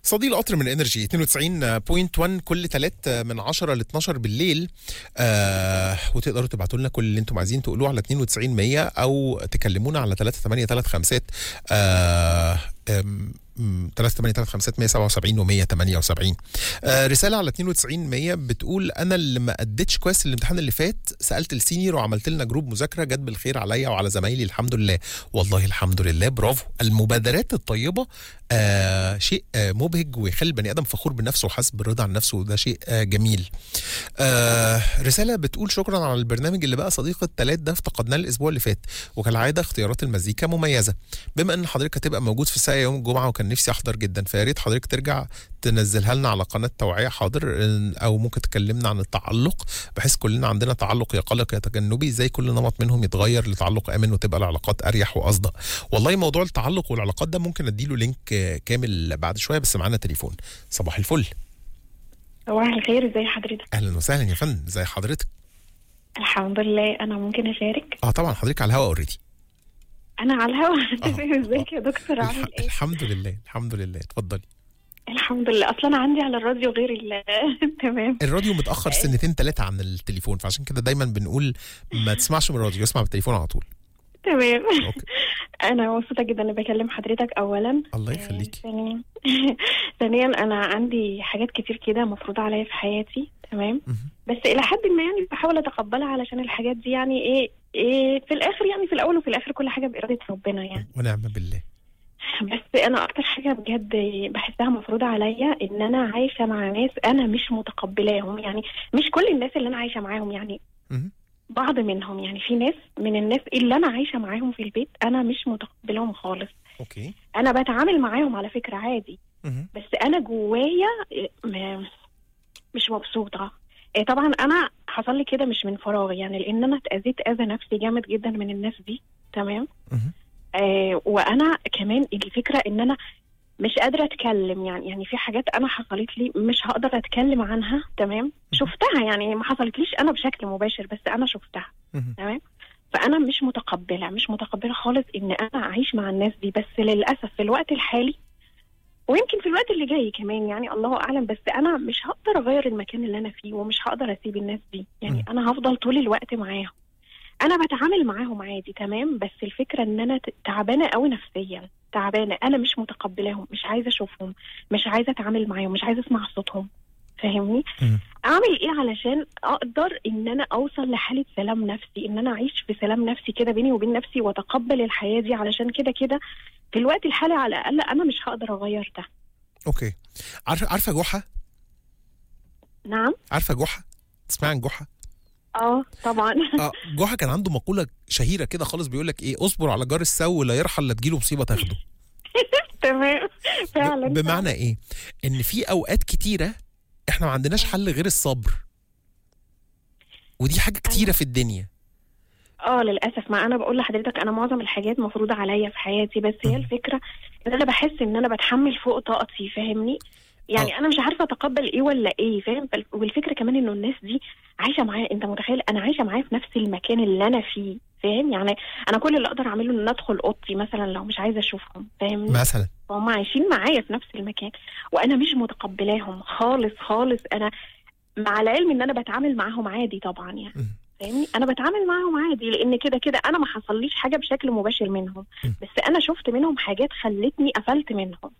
صدي القطر من انرجي 92.1 كل تلات من 10 ل 12 بالليل آه وتقدروا تبعتوا لنا كل اللي انتم عايزين تقولوه على 92 100 او تكلمونا على 3835 آه 3835 177 و 178 آه رساله على 92 100 بتقول انا اللي ما اديتش كويس الامتحان اللي فات سالت السينيور وعملت لنا جروب مذاكره جت بالخير عليا وعلى زمايلي الحمد لله والله الحمد لله برافو المبادرات الطيبه آه شيء آه مبهج ويخلي البني ادم فخور بنفسه وحاسس بالرضا عن نفسه وده شيء آه جميل آه رساله بتقول شكرا على البرنامج اللي بقى صديق التلات ده افتقدناه الاسبوع اللي فات وكالعاده اختيارات المزيكا مميزه بما ان حضرتك هتبقى موجود في الساعه يوم الجمعه وكان نفسي احضر جدا فيا ريت حضرتك ترجع تنزلها لنا على قناه توعيه حاضر او ممكن تكلمنا عن التعلق بحيث كلنا عندنا تعلق يا قلق يا تجنبي ازاي كل نمط منهم يتغير لتعلق امن وتبقى العلاقات اريح واصدق والله موضوع التعلق والعلاقات ده ممكن اديله لينك كامل بعد شويه بس معانا تليفون صباح الفل صباح الخير ازي حضرتك اهلا وسهلا يا فندم ازي حضرتك الحمد لله انا ممكن اشارك اه طبعا حضرتك على الهواء اوريدي انا على الهوا ازيك يا دكتور عامل ايه الحمد لله الحمد لله اتفضلي الحمد لله اصلا انا عندي على الراديو غير ال تمام الراديو متاخر سنتين ثلاثه عن التليفون فعشان كده دايما بنقول ما تسمعش من الراديو اسمع بالتليفون على طول تمام اوكي انا مبسوطه جدا اني بكلم حضرتك اولا الله يخليكي ثانيا ثانيا انا عندي حاجات كتير كده مفروضه عليا في حياتي تمام مهم. بس الى حد ما يعني بحاول اتقبلها علشان الحاجات دي يعني ايه ايه في الاخر يعني في الاول وفي الاخر كل حاجه باراده ربنا يعني ونعم بالله بس انا اكتر حاجه بجد بحسها مفروضه عليا ان انا عايشه مع ناس انا مش متقبلاهم يعني مش كل الناس اللي انا عايشه معاهم يعني مهم. بعض منهم يعني في ناس من الناس اللي انا عايشه معاهم في البيت انا مش متقبلاهم خالص اوكي انا بتعامل معاهم على فكره عادي مهم. بس انا جوايا م- مش مبسوطه إيه طبعا انا حصل لي كده مش من فراغ يعني لان انا اتاذيت اذى نفسي جامد جدا من الناس دي تمام مهم. آه وانا كمان الفكره ان انا مش قادره اتكلم يعني يعني في حاجات انا حصلت لي مش هقدر اتكلم عنها تمام شفتها يعني ما حصلتليش انا بشكل مباشر بس انا شفتها مهم. تمام فانا مش متقبله مش متقبله خالص ان انا اعيش مع الناس دي بس للاسف في الوقت الحالي ويمكن في الوقت اللي جاي كمان يعني الله اعلم بس انا مش هقدر اغير المكان اللي انا فيه ومش هقدر اسيب الناس دي يعني مم. انا هفضل طول الوقت معاهم انا بتعامل معاهم عادي تمام بس الفكره ان انا ت- تعبانه قوي نفسيا تعبانه انا مش متقبلاهم مش عايزه اشوفهم مش عايزه اتعامل معاهم مش عايزه اسمع صوتهم فاهمني مم. اعمل ايه علشان اقدر ان انا اوصل لحاله سلام نفسي ان انا اعيش في سلام نفسي كده بيني وبين نفسي واتقبل الحياه دي علشان كده كده في الوقت الحالي على الاقل انا مش هقدر اغير ده اوكي عارفه عارفه جحا نعم عارفه جحا تسمعي عن جحا اه طبعا اه جحا كان عنده مقوله شهيره كده خالص بيقول لك ايه اصبر على جار السو لا يرحل لا تجيله مصيبه تاخده تمام فعلا ب- بمعنى ايه ان في اوقات كتيره احنا ما عندناش حل غير الصبر ودي حاجه كتيره في الدنيا اه للاسف ما انا بقول لحضرتك انا معظم الحاجات مفروضه عليا في حياتي بس هي مم. الفكره ان انا بحس ان انا بتحمل فوق طاقتي فاهمني يعني آه. انا مش عارفه اتقبل ايه ولا ايه فاهم بل- والفكره كمان انه الناس دي عايشه معايا انت متخيل انا عايشه معايا في نفس المكان اللي انا فيه فاهم يعني انا كل اللي اقدر اعمله ان ادخل اوضتي مثلا لو مش عايزه اشوفهم فاهمني مثلا فهم عايشين معايا في نفس المكان وانا مش متقبلاهم خالص خالص انا مع العلم ان انا بتعامل معاهم عادي طبعا يعني مم. فاهمني انا بتعامل معاهم عادي لان كده كده انا ما حصليش حاجه بشكل مباشر منهم مم. بس انا شفت منهم حاجات خلتني قفلت منهم